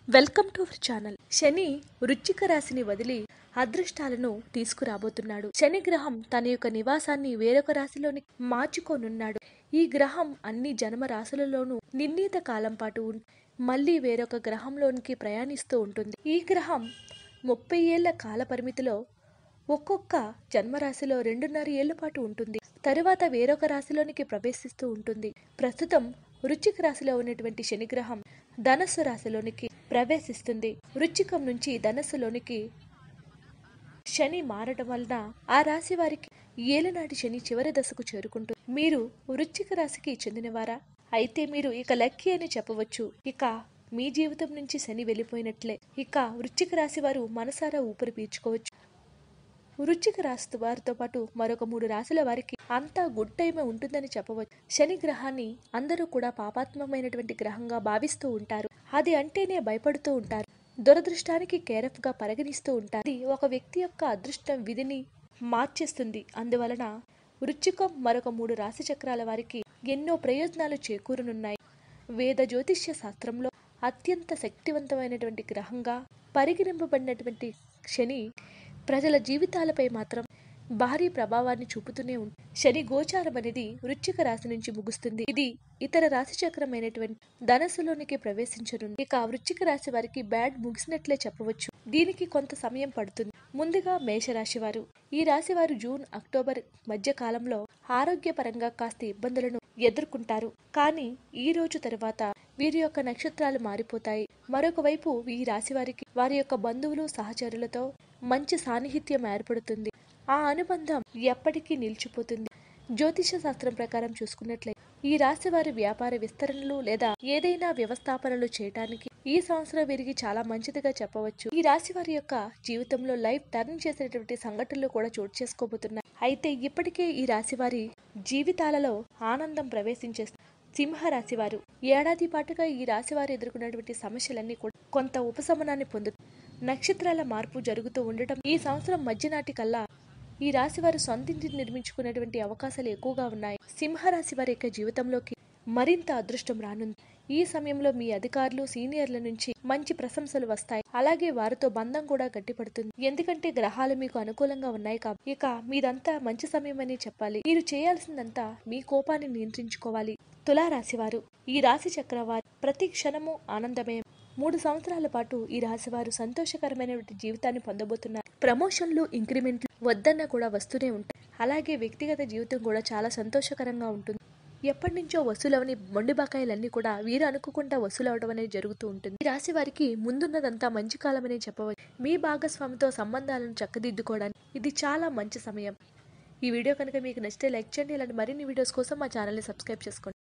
welcome to our channel Shani వృశ్చిక రాశిని వదిలి అదృష్టాలను తీసుకురాబోతున్నాడు శని గ్రహం తన యొక్క నివాసాన్ని వేరొక రాశిలోని మార్చుకోనున్నాడు ఈ గ్రహం అన్ని జన్మ రాశులలోనూ నిర్ణీత కాలం పాటు ఉం- మళ్ళీ వేరొక గ్రహంలోనికి ప్రయాణిస్తూ ఉంటుంది ఈ గ్రహం ముప్పై ఏళ్ల కాల పరిమితిలో ఒక్కొక్క జన్మరాశిలో రెండున్నర ఏళ్ల పాటు ఉంటుంది తరువాత వేరొక రాశిలోనికి ప్రవేశిస్తూ ఉంటుంది ప్రస్తుతం వృశ్చిక రాశిలో ఉన్నటువంటి శనిగ్రహం ధనస్సు రాశిలోనికి ప్రవేశిస్తుంది వృశ్చికం నుంచి ధనస్సులోనికి శని మారడం వలన ఆ రాశి వారికి ఏలనాటి శని చివరి దశకు చేరుకుంటుంది మీరు వృశ్చిక రాశికి చెందినవారా అయితే మీరు ఇక లక్కీ అని చెప్పవచ్చు ఇక మీ జీవితం నుంచి శని వెళ్ళిపోయినట్లే ఇక వృశ్చిక రాశి వారు మనసారా ఊపిరి పీల్చుకోవచ్చు వృశ్చిక రాశి వారితో పాటు మరొక మూడు రాశుల వారికి అంతా గుడ్ టైమే ఉంటుందని చెప్పవచ్చు శని గ్రహాన్ని అందరూ కూడా పాపాత్మకమైనటువంటి గ్రహంగా భావిస్తూ ఉంటారు అది అంటేనే భయపడుతూ ఉంటారు దురదృష్టానికి కేరఫ్ గా పరిగణిస్తూ ఉంటారు ఇది ఒక వ్యక్తి యొక్క అదృష్టం విధిని మార్చేస్తుంది అందువలన వృశ్చికం మరొక మూడు రాశి చక్రాల వారికి ఎన్నో ప్రయోజనాలు చేకూరనున్నాయి వేద జ్యోతిష్య శాస్త్రంలో అత్యంత శక్తివంతమైనటువంటి గ్రహంగా పరిగణింపబడినటువంటి శని ప్రజల జీవితాలపై మాత్రం భారీ ప్రభావాన్ని చూపుతూనే ఉంటుంది శని గోచారం అనేది వృశ్చిక రాశి నుంచి ముగుస్తుంది ఇది ఇతర రాశి చక్రమైనటువంటి ధనస్సులోనికి ప్రవేశించనుంది ఇక వృశ్చిక రాశి వారికి బ్యాడ్ ముగిసినట్లే చెప్పవచ్చు దీనికి కొంత సమయం పడుతుంది ముందుగా మేషరాశి వారు ఈ రాశి వారు జూన్ అక్టోబర్ మధ్య కాలంలో ఆరోగ్యపరంగా కాస్త ఇబ్బందులను ఎదుర్కొంటారు కానీ ఈ రోజు తర్వాత వీరి యొక్క నక్షత్రాలు మారిపోతాయి మరొక వైపు ఈ రాశి వారికి వారి యొక్క బంధువులు సహచరులతో మంచి సాన్నిహిత్యం ఏర్పడుతుంది ఆ అనుబంధం ఎప్పటికీ నిలిచిపోతుంది జ్యోతిష శాస్త్రం ప్రకారం చూసుకున్నట్లయితే ఈ రాశి వారి వ్యాపార విస్తరణలు లేదా ఏదైనా వ్యవస్థాపనలు చేయడానికి ఈ సంవత్సరం వీరికి చాలా మంచిదిగా చెప్పవచ్చు ఈ రాశి వారి యొక్క జీవితంలో లైఫ్ టర్న్ చేసేటువంటి సంఘటనలు కూడా చోటు చేసుకోబోతున్నాయి అయితే ఇప్పటికే ఈ రాశి వారి జీవితాలలో ఆనందం ప్రవేశించే సింహరాశి వారు ఏడాది పాటుగా ఈ రాశి వారు ఎదుర్కొన్నటువంటి సమస్యలన్నీ కూడా కొంత ఉపశమనాన్ని పొందు నక్షత్రాల మార్పు జరుగుతూ ఉండటం ఈ సంవత్సరం మధ్యనాటి కల్లా ఈ రాశి వారు సొంతింటిని నిర్మించుకునేటువంటి అవకాశాలు ఎక్కువగా ఉన్నాయి సింహరాశి వారి యొక్క జీవితంలోకి మరింత అదృష్టం రానుంది ఈ సమయంలో మీ అధికారులు సీనియర్ల నుంచి మంచి ప్రశంసలు వస్తాయి అలాగే వారితో బంధం కూడా గట్టిపడుతుంది ఎందుకంటే గ్రహాలు మీకు అనుకూలంగా ఉన్నాయి కాబట్టి ఇక మీదంతా మంచి సమయం అని చెప్పాలి మీరు చేయాల్సిందంతా మీ కోపాన్ని నియంత్రించుకోవాలి తులారాశి వారు ఈ రాశి చక్రవారి ప్రతి క్షణము ఆనందమే మూడు సంవత్సరాల పాటు ఈ రాశివారు సంతోషకరమైనటువంటి జీవితాన్ని పొందబోతున్నారు ప్రమోషన్లు ఇంక్రిమెంట్లు వద్దన్న కూడా వస్తూనే ఉంటాయి అలాగే వ్యక్తిగత జీవితం కూడా చాలా సంతోషకరంగా ఉంటుంది ఎప్పటి నుంచో వసూలవని మొండి బకాయిలన్నీ కూడా వీరు అనుకోకుండా వసూలు అవడం అనేది జరుగుతూ ఉంటుంది ఈ రాశి వారికి ముందున్నదంతా మంచి కాలమనే చెప్పవచ్చు మీ భాగస్వామితో సంబంధాలను చక్కదిద్దుకోవడానికి ఇది చాలా మంచి సమయం ఈ వీడియో కనుక మీకు నచ్చితే లైక్ చేయండి ఇలాంటి మరిన్ని వీడియోస్ కోసం మా ఛానల్ని సబ్స్క్రైబ్ చేసుకోండి